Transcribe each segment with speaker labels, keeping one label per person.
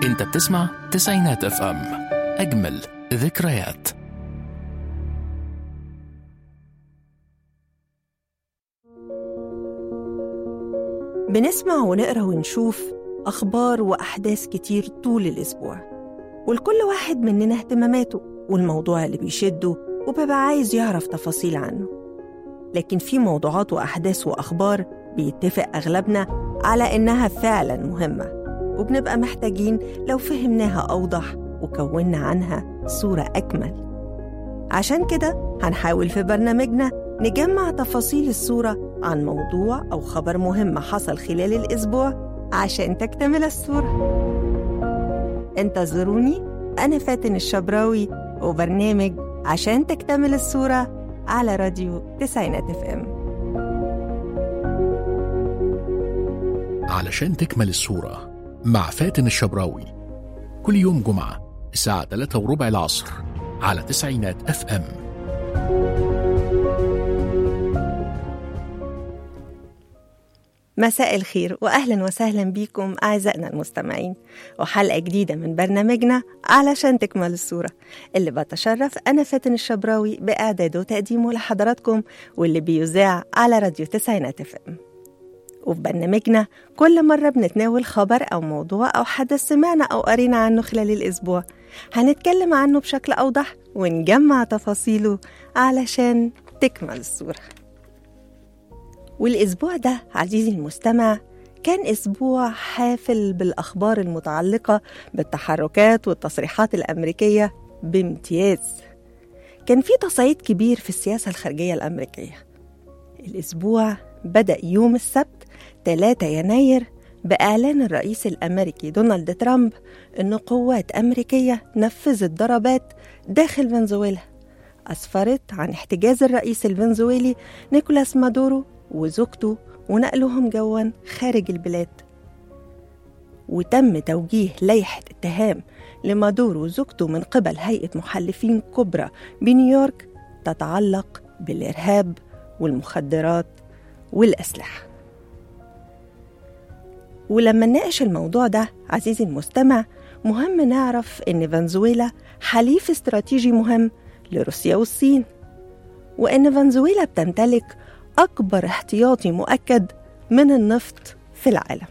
Speaker 1: انت بتسمع تسعينات اف ام اجمل ذكريات
Speaker 2: بنسمع ونقرا ونشوف أخبار وأحداث كتير طول الأسبوع ولكل واحد مننا اهتماماته والموضوع اللي بيشده وبيبقى عايز يعرف تفاصيل عنه لكن في موضوعات وأحداث وأخبار بيتفق أغلبنا على إنها فعلا مهمة وبنبقى محتاجين لو فهمناها أوضح وكونا عنها صورة أكمل عشان كده هنحاول في برنامجنا نجمع تفاصيل الصورة عن موضوع أو خبر مهم حصل خلال الأسبوع عشان تكتمل الصورة انتظروني أنا فاتن الشبراوي وبرنامج عشان تكتمل الصورة على راديو تسعينات اف ام
Speaker 1: علشان تكمل الصورة مع فاتن الشبراوي كل يوم جمعة الساعة 3 وربع العصر على تسعينات اف ام
Speaker 2: مساء الخير واهلا وسهلا بيكم اعزائنا المستمعين وحلقه جديده من برنامجنا علشان تكمل الصوره اللي بتشرف انا فاتن الشبراوي باعداده وتقديمه لحضراتكم واللي بيذاع على راديو تسعينات اف ام وفي برنامجنا كل مرة بنتناول خبر أو موضوع أو حدث سمعنا أو قرينا عنه خلال الأسبوع هنتكلم عنه بشكل أوضح ونجمع تفاصيله علشان تكمل الصورة والأسبوع ده عزيزي المستمع كان أسبوع حافل بالأخبار المتعلقة بالتحركات والتصريحات الأمريكية بامتياز كان في تصعيد كبير في السياسة الخارجية الأمريكية الأسبوع بدأ يوم السبت 3 يناير بإعلان الرئيس الأمريكي دونالد ترامب أن قوات أمريكية نفذت ضربات داخل فنزويلا أسفرت عن احتجاز الرئيس الفنزويلي نيكولاس مادورو وزوجته ونقلهم جوا خارج البلاد وتم توجيه لائحة اتهام لمادورو وزوجته من قبل هيئة محلفين كبرى بنيويورك تتعلق بالإرهاب والمخدرات والأسلحة ولما نناقش الموضوع ده عزيزي المستمع مهم نعرف إن فنزويلا حليف استراتيجي مهم لروسيا والصين وإن فنزويلا بتمتلك أكبر احتياطي مؤكد من النفط في العالم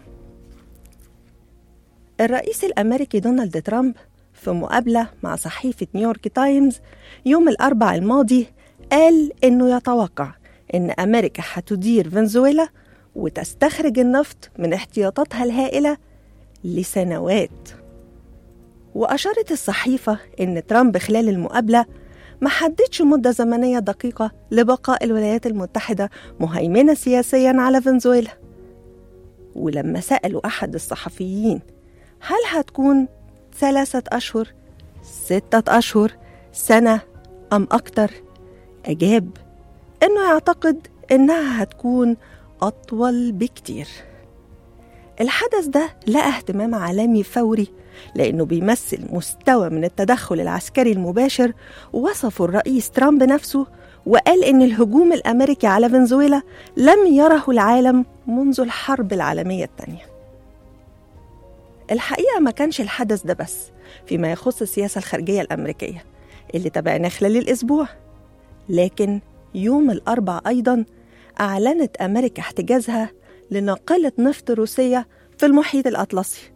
Speaker 2: الرئيس الأمريكي دونالد ترامب في مقابلة مع صحيفة نيويورك تايمز يوم الأربع الماضي قال إنه يتوقع إن أمريكا هتدير فنزويلا وتستخرج النفط من احتياطاتها الهائلة لسنوات وأشارت الصحيفة إن ترامب خلال المقابلة ما حددش مدة زمنية دقيقة لبقاء الولايات المتحدة مهيمنة سياسيا على فنزويلا ولما سألوا أحد الصحفيين هل هتكون ثلاثة أشهر ستة أشهر سنة أم أكتر أجاب إنه يعتقد إنها هتكون أطول بكتير الحدث ده لقى اهتمام عالمي فوري لأنه بيمثل مستوى من التدخل العسكري المباشر وصفه الرئيس ترامب نفسه وقال إن الهجوم الأمريكي على فنزويلا لم يره العالم منذ الحرب العالمية الثانية الحقيقة ما كانش الحدث ده بس فيما يخص السياسة الخارجية الأمريكية اللي تابعناه خلال الأسبوع لكن يوم الأربع أيضا أعلنت أمريكا احتجازها لناقلة نفط روسية في المحيط الأطلسي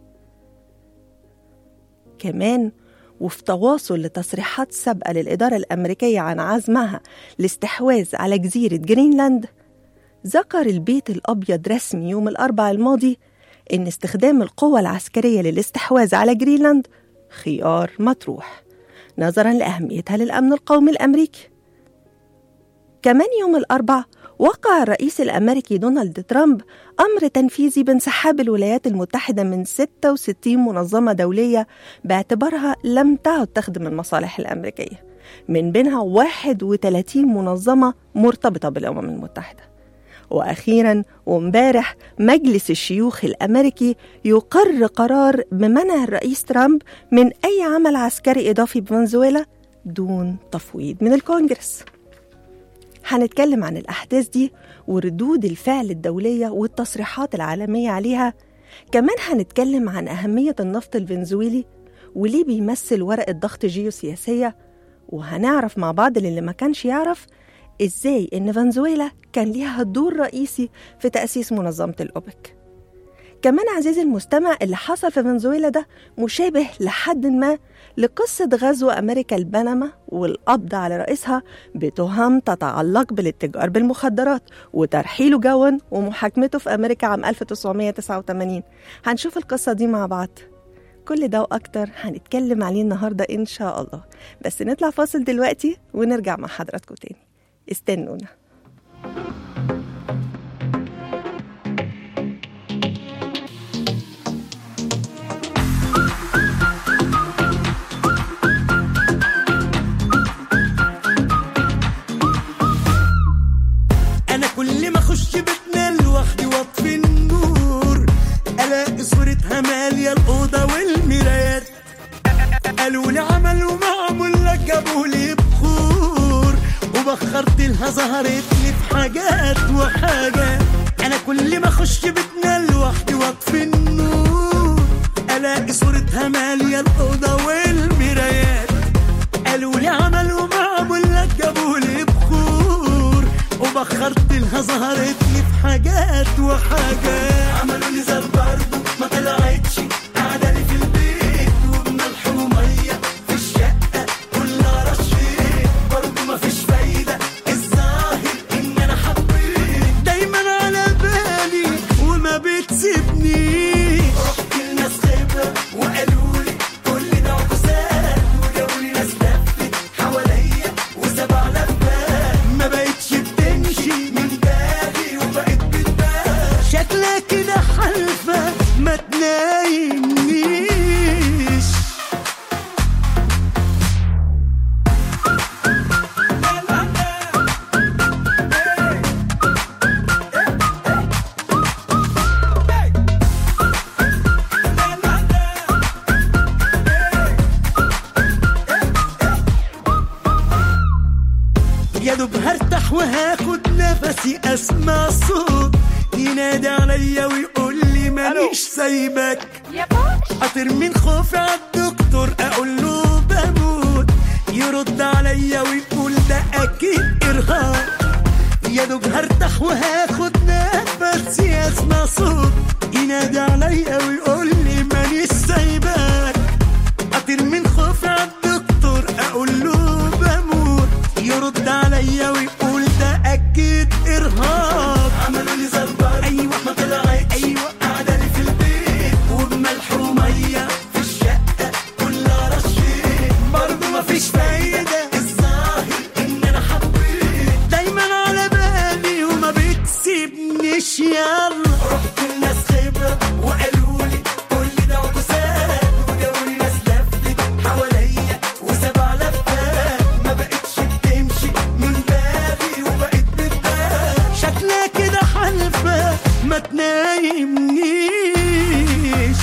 Speaker 2: كمان وفي تواصل لتصريحات سابقة للإدارة الأمريكية عن عزمها الاستحواذ على جزيرة جرينلاند ذكر البيت الأبيض رسمي يوم الأربع الماضي إن استخدام القوة العسكرية للاستحواذ على جرينلاند خيار مطروح نظرا لأهميتها للأمن القومي الأمريكي كمان يوم الأربع وقع الرئيس الأمريكي دونالد ترامب أمر تنفيذي بانسحاب الولايات المتحدة من 66 منظمة دولية باعتبارها لم تعد تخدم المصالح الأمريكية من بينها 31 منظمة مرتبطة بالأمم المتحدة وأخيرا وامبارح مجلس الشيوخ الأمريكي يقر قرار بمنع الرئيس ترامب من أي عمل عسكري إضافي بفنزويلا دون تفويض من الكونجرس هنتكلم عن الأحداث دي وردود الفعل الدولية والتصريحات العالمية عليها كمان هنتكلم عن أهمية النفط الفنزويلي وليه بيمثل ورقة ضغط جيوسياسية وهنعرف مع بعض للي ما كانش يعرف إزاي إن فنزويلا كان ليها دور رئيسي في تأسيس منظمة الأوبك كمان عزيزي المستمع اللي حصل في فنزويلا ده مشابه لحد ما لقصة غزو أمريكا البنما والقبض على رئيسها بتهم تتعلق بالاتجار بالمخدرات وترحيله جوا ومحاكمته في أمريكا عام 1989 هنشوف القصة دي مع بعض كل ده وأكتر هنتكلم عليه النهاردة إن شاء الله بس نطلع فاصل دلوقتي ونرجع مع حضراتكم تاني استنونا
Speaker 3: انا كل ما اخش بيتنا لوحدي واطفي النور الاقي صورتها ماليه الاوضه والمرايات قالوا لي عملوا معمول لك جابوا لي بخور وبخرت لها ظهرت لي في حاجات وحاجات انا كل ما اخش بيتنا لوحدي واطفي النور الاقي صورتها ماليه الاوضه والمرايات قالوا لي عملوا معمول لك جابوا لي بخور وبخرت لها ظهرت لي في حاجات وحاجات عملوا لي زر برضه ما طلعتش قاعده لي في البيت وبملح وميه في الشقه كلها رشيت برضه ما فيش فايده الظاهر ان انا حبيت دايما على بالي وما بتسيبنيش رحت لناس خبره وقالوا لي كل ده عكسات وجابوا لي ناس لفت حواليا وسبع لفات ما بقتش بتمشي من بالي وبقت بتبان شكلها كده حلفة ما تنايمنيش يا دوب هرتاح وهاخد نفسي اسمع صوت ينادي عليا ويقول لي مانيش سايبك اطير من خوفي عالدكتور اقول له بموت يرد عليا ويقول ده اكيد ارهاق يا دوب هرتاح وهاخد نفسي اسمع صوت ينادي عليا ويقول لي مانيش سايبك اطير من خوفي عالدكتور اقول له بموت يرد عليا ويقول ده اكيد ارهاب عملوا لي زربان ايوه ما طلعت ايوه قاعده لي في البيت وبملح وميه في الشقه كلها رشيت برضه ما فيش فايده الظاهر ان انا حبيت دايما على بالي وما بتسيبنيش يلا رحت لناس خبره وقالوا لي كل ده عكسات وجابوا لي ناس لفت حواليا وسبع لفات ما بقتش بتمشي من بالي وبقت بتبان شكلها كده حلفه ما تنايمنيش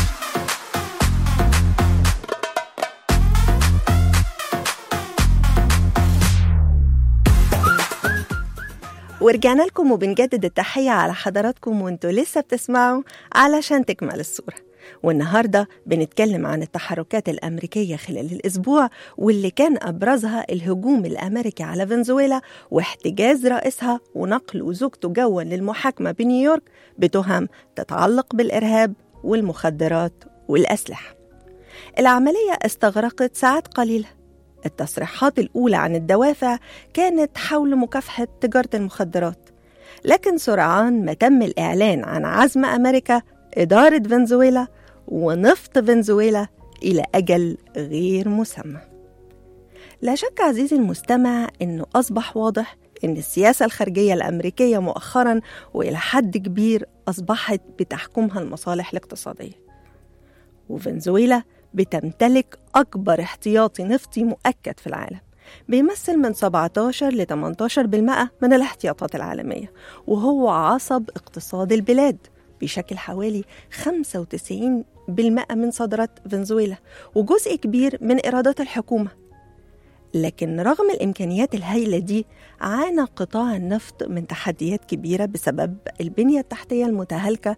Speaker 2: ورجعنا لكم وبنجدد التحية على حضراتكم وانتوا لسه بتسمعوا علشان تكمل الصورة والنهاردة بنتكلم عن التحركات الأمريكية خلال الأسبوع واللي كان أبرزها الهجوم الأمريكي على فنزويلا واحتجاز رئيسها ونقل وزوجته جوا للمحاكمة بنيويورك بتهم تتعلق بالإرهاب والمخدرات والأسلحة العملية استغرقت ساعات قليلة التصريحات الأولى عن الدوافع كانت حول مكافحة تجارة المخدرات لكن سرعان ما تم الإعلان عن عزم أمريكا إدارة فنزويلا ونفط فنزويلا إلى أجل غير مسمى لا شك عزيزي المستمع أنه أصبح واضح أن السياسة الخارجية الأمريكية مؤخرا وإلى حد كبير أصبحت بتحكمها المصالح الاقتصادية وفنزويلا بتمتلك أكبر احتياطي نفطي مؤكد في العالم بيمثل من 17 ل 18% من الاحتياطات العالمية وهو عصب اقتصاد البلاد بيشكل حوالي 95% من صادرات فنزويلا وجزء كبير من إيرادات الحكومة لكن رغم الإمكانيات الهائلة دي عانى قطاع النفط من تحديات كبيرة بسبب البنية التحتية المتهالكة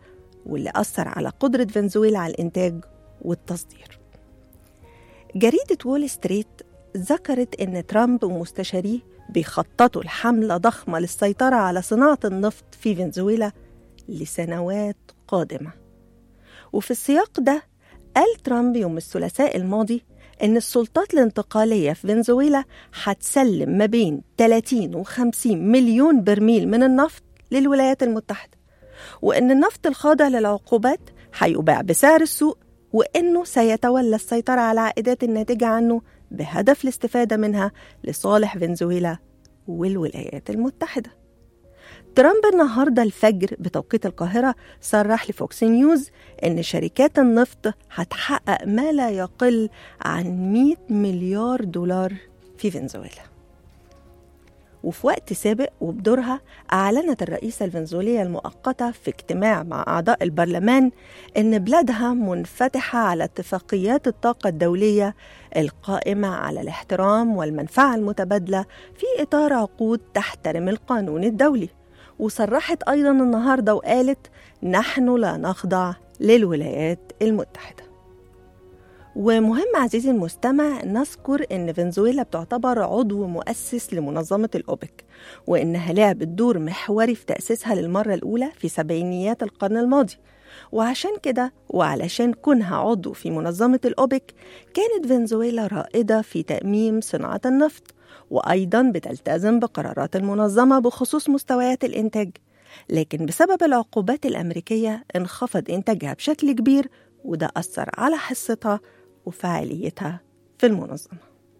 Speaker 2: واللي أثر على قدرة فنزويلا على الإنتاج والتصدير جريدة وول ستريت ذكرت إن ترامب ومستشاريه بيخططوا لحملة ضخمة للسيطرة على صناعة النفط في فنزويلا لسنوات قادمة وفي السياق ده قال ترامب يوم الثلاثاء الماضي إن السلطات الانتقالية في فنزويلا هتسلم ما بين 30 و 50 مليون برميل من النفط للولايات المتحدة وإن النفط الخاضع للعقوبات هيباع بسعر السوق وإنه سيتولى السيطرة على العائدات الناتجة عنه بهدف الاستفادة منها لصالح فنزويلا والولايات المتحدة ترامب النهاردة الفجر بتوقيت القاهرة صرح لفوكس نيوز إن شركات النفط هتحقق ما لا يقل عن 100 مليار دولار في فنزويلا وفي وقت سابق وبدورها أعلنت الرئيسة الفنزويلية المؤقتة في اجتماع مع أعضاء البرلمان إن بلادها منفتحة على اتفاقيات الطاقة الدولية القائمة على الاحترام والمنفعة المتبادلة في إطار عقود تحترم القانون الدولي وصرحت أيضا النهاردة وقالت نحن لا نخضع للولايات المتحدة ومهم عزيزي المستمع نذكر ان فنزويلا بتعتبر عضو مؤسس لمنظمه الاوبك وانها لعبت دور محوري في تاسيسها للمره الاولى في سبعينيات القرن الماضي وعشان كده وعلشان كونها عضو في منظمه الاوبك كانت فنزويلا رائده في تاميم صناعه النفط وايضا بتلتزم بقرارات المنظمه بخصوص مستويات الانتاج لكن بسبب العقوبات الامريكيه انخفض انتاجها بشكل كبير وده اثر على حصتها وفاعليتها في المنظمة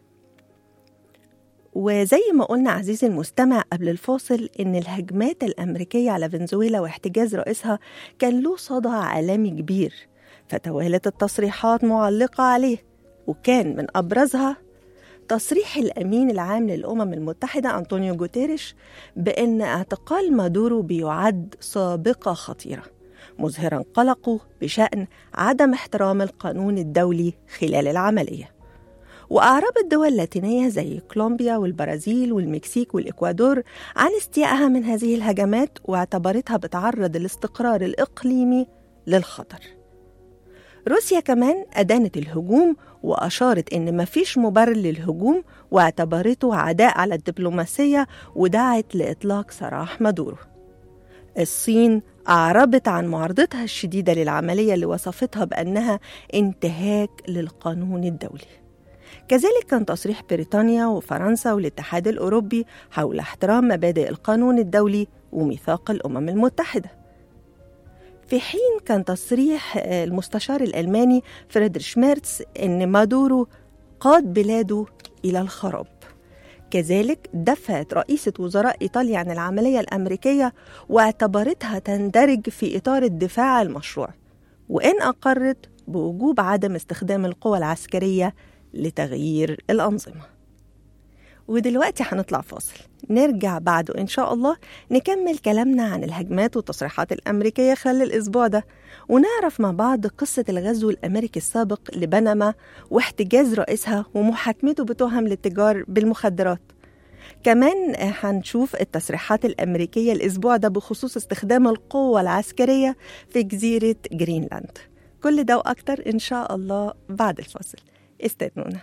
Speaker 2: وزي ما قلنا عزيزي المستمع قبل الفاصل إن الهجمات الأمريكية على فنزويلا واحتجاز رئيسها كان له صدى عالمي كبير فتوالت التصريحات معلقة عليه وكان من أبرزها تصريح الأمين العام للأمم المتحدة أنطونيو جوتيريش بأن اعتقال مادورو بيعد سابقة خطيرة مظهرا قلقه بشأن عدم احترام القانون الدولي خلال العملية وأعرب الدول اللاتينية زي كولومبيا والبرازيل والمكسيك والإكوادور عن استيائها من هذه الهجمات واعتبرتها بتعرض الاستقرار الإقليمي للخطر روسيا كمان أدانت الهجوم وأشارت إن مفيش مبرر للهجوم واعتبرته عداء على الدبلوماسية ودعت لإطلاق سراح مادورو الصين أعربت عن معارضتها الشديدة للعملية اللي وصفتها بأنها انتهاك للقانون الدولي كذلك كان تصريح بريطانيا وفرنسا والاتحاد الأوروبي حول احترام مبادئ القانون الدولي وميثاق الأمم المتحدة في حين كان تصريح المستشار الألماني فريدريش ميرتس أن مادورو قاد بلاده إلى الخراب كذلك دفعت رئيسة وزراء إيطاليا عن العملية الأمريكية واعتبرتها تندرج في إطار الدفاع المشروع وإن أقرت بوجوب عدم استخدام القوى العسكرية لتغيير الأنظمة ودلوقتي هنطلع فاصل نرجع بعده إن شاء الله نكمل كلامنا عن الهجمات والتصريحات الأمريكية خلال الأسبوع ده ونعرف مع بعض قصة الغزو الأمريكي السابق لبنما واحتجاز رئيسها ومحاكمته بتهم الاتجار بالمخدرات كمان هنشوف التصريحات الأمريكية الأسبوع ده بخصوص استخدام القوة العسكرية في جزيرة جرينلاند كل ده وأكتر إن شاء الله بعد الفاصل استنونا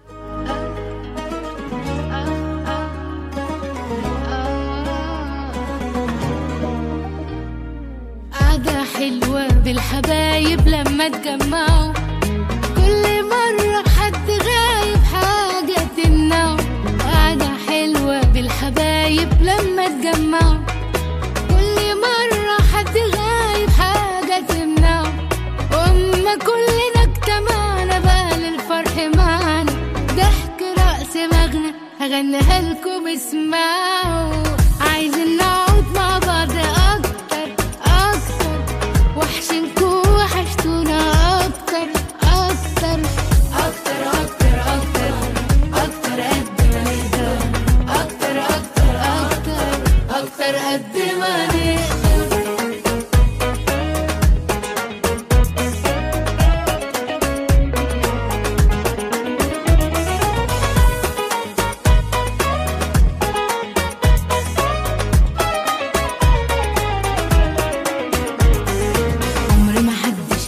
Speaker 4: قعدة حلوة بالحبايب لما اتجمعوا كل مرة حد غايب حاجة تمنعه قعدة حلوة بالحبايب لما اتجمعوا كل مرة حد غايب حاجة تمنعه وأما كلنا اجتمعنا بقى للفرح معانا ضحك رأس مغنى هغنيها لكم اسمعوا عايزين نقعد مع بعض أكتر أكتر وحشنكوا وحشتونا أكتر أكتر أكتر أكتر أكتر أكتر قد ما نقدر أكتر أكتر أكتر أكتر قد ما نقدر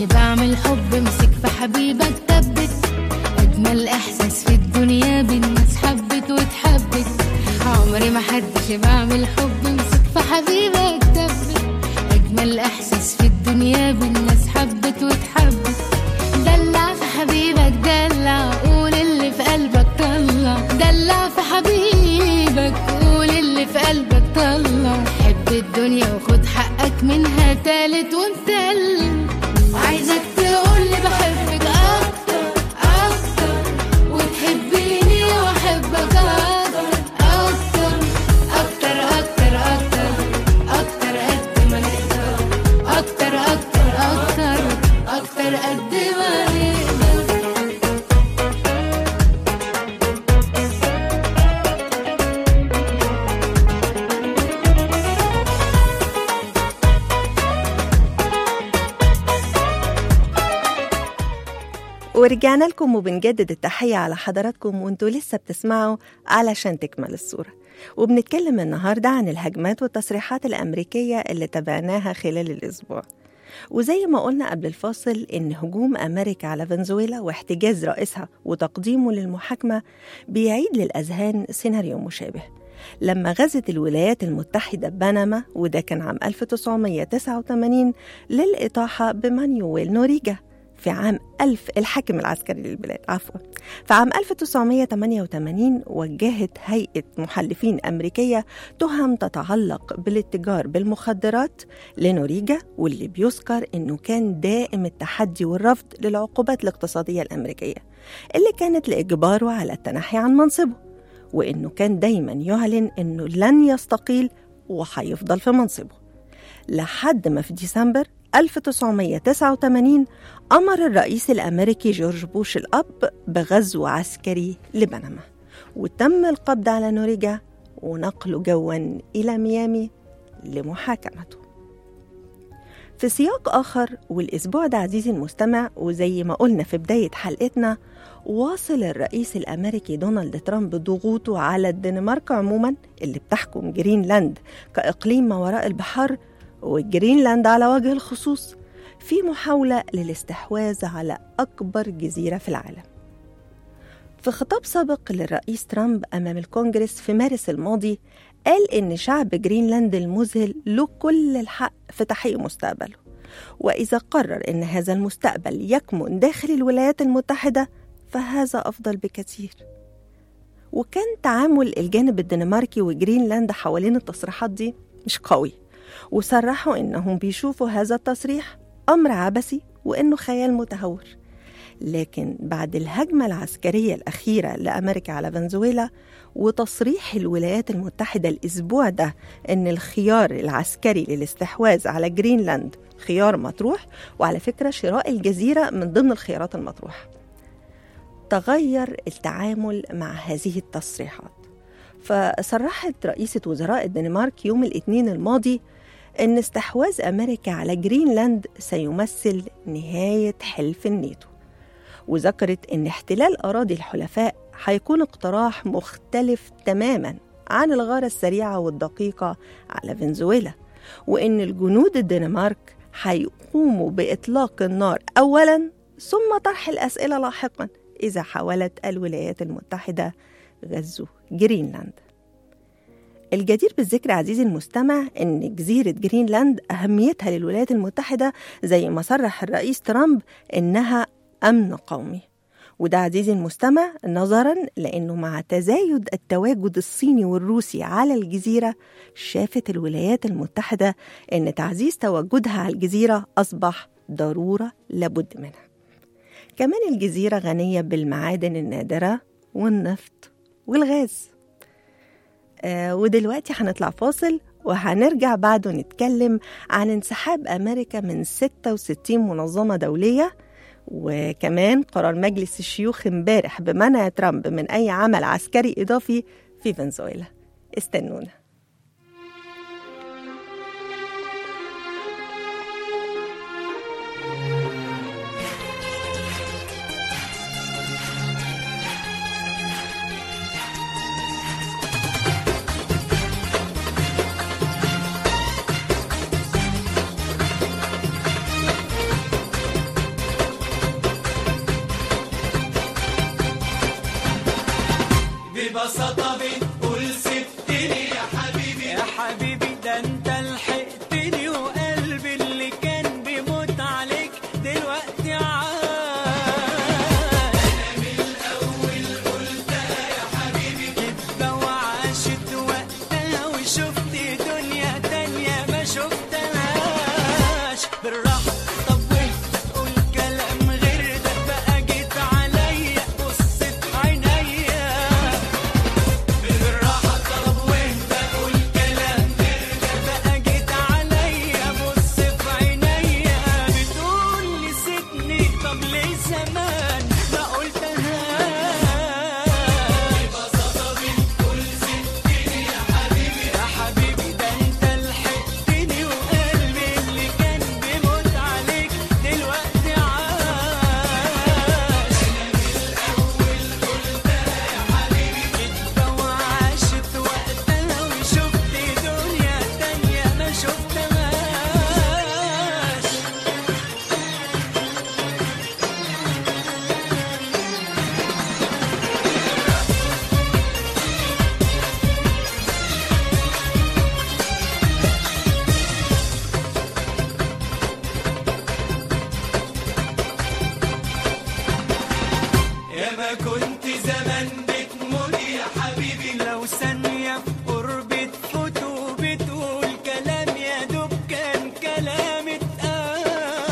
Speaker 4: شبع من الحب امسك في حبيبك ثبت اجمل احساس في الدنيا بالناس حبت واتحبت عمري ما حد شبع من الحب امسك في حبيبك ثبت اجمل احساس في الدنيا بالناس حبت واتحبت دلع في حبيبك دلع قول اللي في قلبك طلع دلع في حبيبك قول اللي في قلبك طلع حب الدنيا وخد حقك منها تالت ومتل عايزك تقولي بحبك اكتر اكتر وتحبيني واحبك اكتر اكتر اكتر اكتر اكتر اكتر قد ما نقدر اكتر اكتر اكتر اكتر قد ما نقدر
Speaker 2: ورجعنا لكم وبنجدد التحية على حضراتكم وانتوا لسه بتسمعوا علشان تكمل الصورة وبنتكلم النهاردة عن الهجمات والتصريحات الأمريكية اللي تابعناها خلال الأسبوع وزي ما قلنا قبل الفاصل إن هجوم أمريكا على فنزويلا واحتجاز رئيسها وتقديمه للمحاكمة بيعيد للأذهان سيناريو مشابه لما غزت الولايات المتحدة بنما وده كان عام 1989 للإطاحة بمانويل نوريجا في عام 1000 الحاكم العسكري للبلاد عفوا في عام 1988 وجهت هيئة محلفين أمريكية تهم تتعلق بالاتجار بالمخدرات لنوريجا واللي بيذكر إنه كان دائم التحدي والرفض للعقوبات الاقتصادية الأمريكية اللي كانت لإجباره على التنحي عن منصبه وإنه كان دايما يعلن إنه لن يستقيل وهيفضل في منصبه لحد ما في ديسمبر 1989 أمر الرئيس الأمريكي جورج بوش الأب بغزو عسكري لبنما وتم القبض على نوريجا ونقله جوا إلى ميامي لمحاكمته في سياق آخر والأسبوع ده عزيزي المستمع وزي ما قلنا في بداية حلقتنا واصل الرئيس الأمريكي دونالد ترامب ضغوطه على الدنمارك عموما اللي بتحكم جرينلاند كإقليم ما وراء البحر وجرينلاند على وجه الخصوص في محاولة للاستحواذ على أكبر جزيرة في العالم في خطاب سابق للرئيس ترامب أمام الكونجرس في مارس الماضي قال إن شعب جرينلاند المذهل له كل الحق في تحقيق مستقبله وإذا قرر إن هذا المستقبل يكمن داخل الولايات المتحدة فهذا أفضل بكثير وكان تعامل الجانب الدنماركي وجرينلاند حوالين التصريحات دي مش قوي وصرحوا إنهم بيشوفوا هذا التصريح أمر عبثي وإنه خيال متهور لكن بعد الهجمة العسكرية الأخيرة لأمريكا على فنزويلا وتصريح الولايات المتحدة الأسبوع ده إن الخيار العسكري للاستحواذ على جرينلاند خيار مطروح وعلى فكرة شراء الجزيرة من ضمن الخيارات المطروحة تغير التعامل مع هذه التصريحات فصرحت رئيسة وزراء الدنمارك يوم الاثنين الماضي أن استحواذ أمريكا على جرينلاند سيمثل نهاية حلف الناتو وذكرت أن احتلال أراضي الحلفاء هيكون اقتراح مختلف تماما عن الغارة السريعة والدقيقة على فنزويلا وأن الجنود الدنمارك هيقوموا بإطلاق النار أولا ثم طرح الأسئلة لاحقا إذا حاولت الولايات المتحدة غزو جرينلاند الجدير بالذكر عزيزي المستمع ان جزيره جرينلاند اهميتها للولايات المتحده زي ما صرح الرئيس ترامب انها امن قومي وده عزيزي المستمع نظرا لانه مع تزايد التواجد الصيني والروسي على الجزيره شافت الولايات المتحده ان تعزيز تواجدها على الجزيره اصبح ضروره لابد منها كمان الجزيره غنيه بالمعادن النادره والنفط والغاز آه ودلوقتي هنطلع فاصل وهنرجع بعده نتكلم عن انسحاب أمريكا من 66 منظمة دولية وكمان قرار مجلس الشيوخ امبارح بمنع ترامب من أي عمل عسكري إضافي في فنزويلا استنونا
Speaker 3: ببساطة بتقول سبتني يا حبيبي
Speaker 5: يا حبيبي ده انت لحقتني وقلبي اللي كان بيموت عليك دلوقتي عاش كدبة وعاشت وقتها وشفت دنيا تانية ما شفتهاش بالراحة طب وانت تقول كلام غير ده بقى جيت عليا بص في عينيا بالراحة طب وانت تقول كلام غير ده بقى جيت عليا بص في عينيا بتقول نسيتني طب ليه زمان ما قلتهاش يا حبيبي ده انت لحقتني وقلبي اللي كان بيموت عليك دلوقتي عاش كدبة وعاشت وقتها وشفت دنيا تانية ما شفتهاش
Speaker 3: يا ما كنت زمان بتموت يا حبيبي
Speaker 5: لو ثانية في قرب تفوت وبتقول كلام يا دوب كان كلام اتقال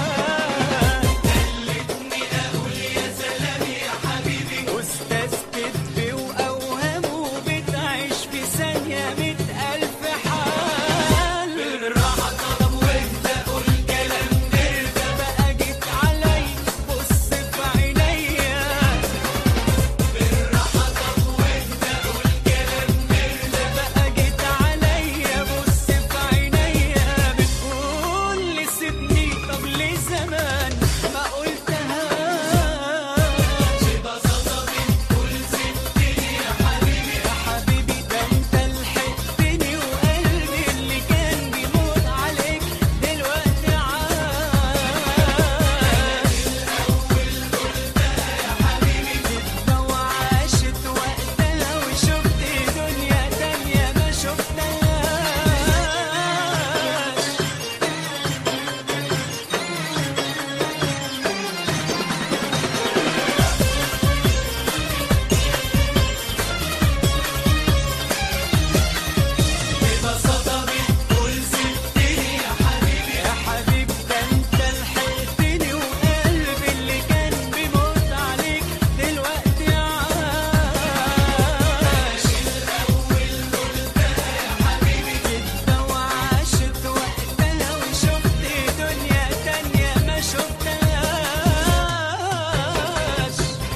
Speaker 3: خلتني اقول يا سلام يا حبيبي
Speaker 5: أستاذ كذب وأوهام وبتعيش في ثانية مئة ألف حال
Speaker 3: بالراحة طب وانت قول كلام غير ده
Speaker 5: بقى جيت علي بص في عينيا
Speaker 3: بالراحة طب وانت قول كلام غير ده
Speaker 5: بقى جيت عليا بص في عينيا بتقول لي سيبني طب ليه زمان ما قلتهاش
Speaker 3: ببساطة بتقول سبتني يا حبيبي
Speaker 5: يا حبيبي ده انت لحقتني وقلبي اللي كان بيموت عليك دلوقتي عاش كدبة وعاشت وقتها وشفت دنيا تانية ما شفتهاش
Speaker 3: ببساطة بتقول سبتني يا حبيبي
Speaker 5: يا حبيبي ده انت لحقتني وقلبي اللي كان بيموت عليك دلوقتي عاش كدبة وعاشت وقتها وشفت دنيا تانية ما شفتهاش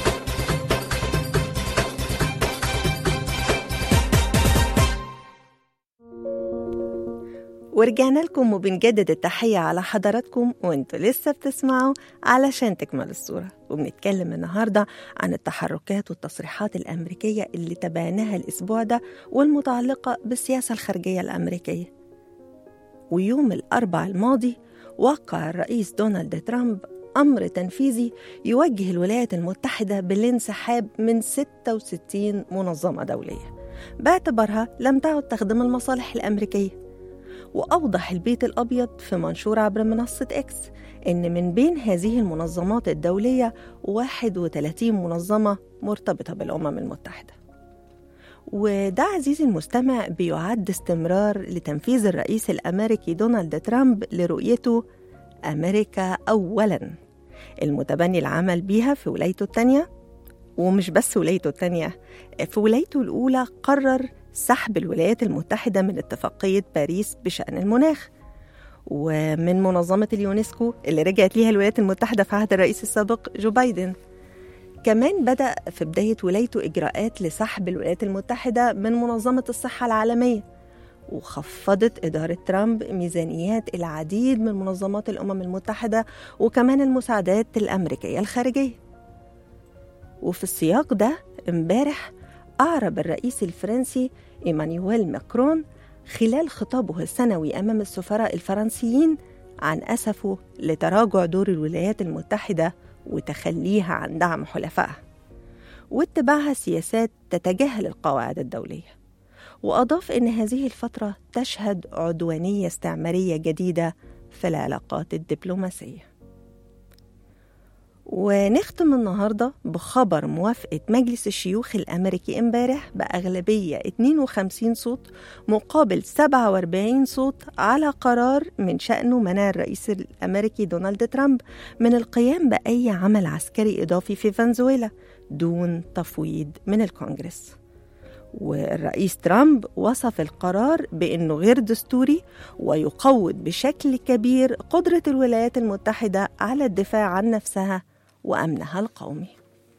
Speaker 2: ورجعنا لكم وبنجدد التحية على حضراتكم وانتوا لسه بتسمعوا علشان تكمل الصورة وبنتكلم النهاردة عن التحركات والتصريحات الأمريكية اللي تابعناها الأسبوع ده والمتعلقة بالسياسة الخارجية الأمريكية ويوم الأربع الماضي وقع الرئيس دونالد ترامب أمر تنفيذي يوجه الولايات المتحدة بالانسحاب من 66 منظمة دولية باعتبارها لم تعد تخدم المصالح الأمريكية وأوضح البيت الأبيض في منشور عبر منصة إكس إن من بين هذه المنظمات الدولية 31 منظمة مرتبطة بالأمم المتحدة وده عزيزي المستمع بيعد استمرار لتنفيذ الرئيس الأمريكي دونالد ترامب لرؤيته أمريكا أولاً المتبني العمل بيها في ولايته الثانية ومش بس ولايته الثانية في ولايته الأولى قرر سحب الولايات المتحدة من اتفاقية باريس بشأن المناخ ومن منظمة اليونسكو اللي رجعت ليها الولايات المتحدة في عهد الرئيس السابق جو بايدن كمان بدأ في بداية ولايته إجراءات لسحب الولايات المتحدة من منظمة الصحة العالمية وخفضت إدارة ترامب ميزانيات العديد من منظمات الأمم المتحدة وكمان المساعدات الأمريكية الخارجية وفي السياق ده امبارح أعرب الرئيس الفرنسي إيمانويل ماكرون خلال خطابه السنوي أمام السفراء الفرنسيين عن أسفه لتراجع دور الولايات المتحدة وتخليها عن دعم حلفائها واتباعها سياسات تتجاهل القواعد الدولية وأضاف إن هذه الفترة تشهد عدوانية استعمارية جديدة في العلاقات الدبلوماسية ونختم النهاردة بخبر موافقة مجلس الشيوخ الأمريكي امبارح بأغلبية 52 صوت مقابل 47 صوت على قرار من شأنه منع الرئيس الأمريكي دونالد ترامب من القيام بأي عمل عسكري إضافي في فنزويلا دون تفويض من الكونجرس والرئيس ترامب وصف القرار بأنه غير دستوري ويقوض بشكل كبير قدرة الولايات المتحدة على الدفاع عن نفسها وأمنها القومي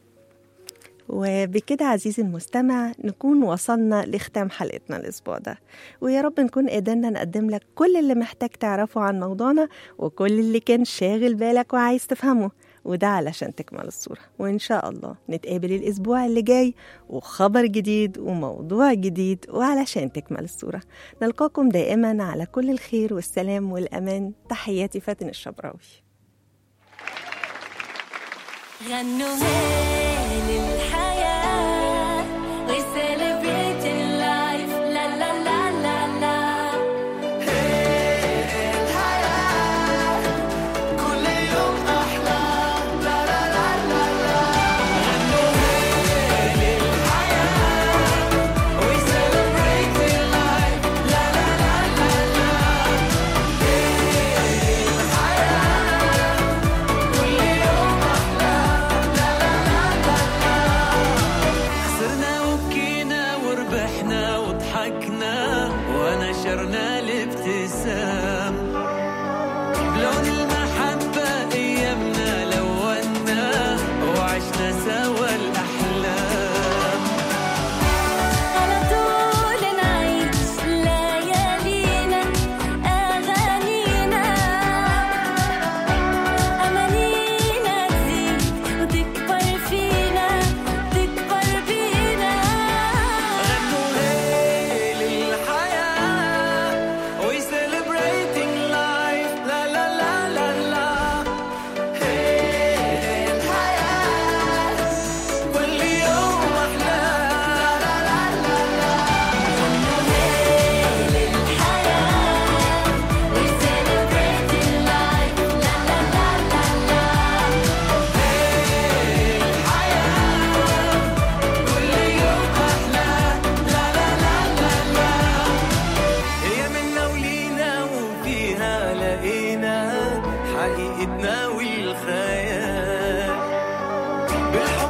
Speaker 2: وبكده عزيزي المستمع نكون وصلنا لختام حلقتنا الأسبوع ده ويا رب نكون قدرنا نقدم لك كل اللي محتاج تعرفه عن موضوعنا وكل اللي كان شاغل بالك وعايز تفهمه وده علشان تكمل الصورة وإن شاء الله نتقابل الأسبوع اللي جاي وخبر جديد وموضوع جديد وعلشان تكمل الصورة نلقاكم دائما على كل الخير والسلام والأمان تحياتي فاتن الشبراوي
Speaker 6: غنوا هيل الحياة We celebrate in life لا لا لا لا لا
Speaker 3: كل يوم أحلى لا لا لا لا لا غنوا هيل الحياة We celebrate in life لا لا لا لا لا هيل الحياة كل يوم أحلى لا لا لا لا لا خسرنا وبكينا وربحنا وضحكنا ونشرنا الابتسام بلون المحبة أيامنا لونا وعشنا سوا الأحلام
Speaker 6: على طول نعيش ليالينا أغانينا أمانينا تزيد وتكبر فينا تكبر بينا
Speaker 3: غنوا هيل الحياة We celebrating life لا لا لا لا لا هيل الحياة كل يوم أحلى لا لا لا لا
Speaker 6: هيل الحياة We celebrating life لا لا لا لا لا
Speaker 3: كل يوم أحلى لا لا لا لا لا هي منا ولينا وفيها لقينا حقيقتنا والخيال بالحب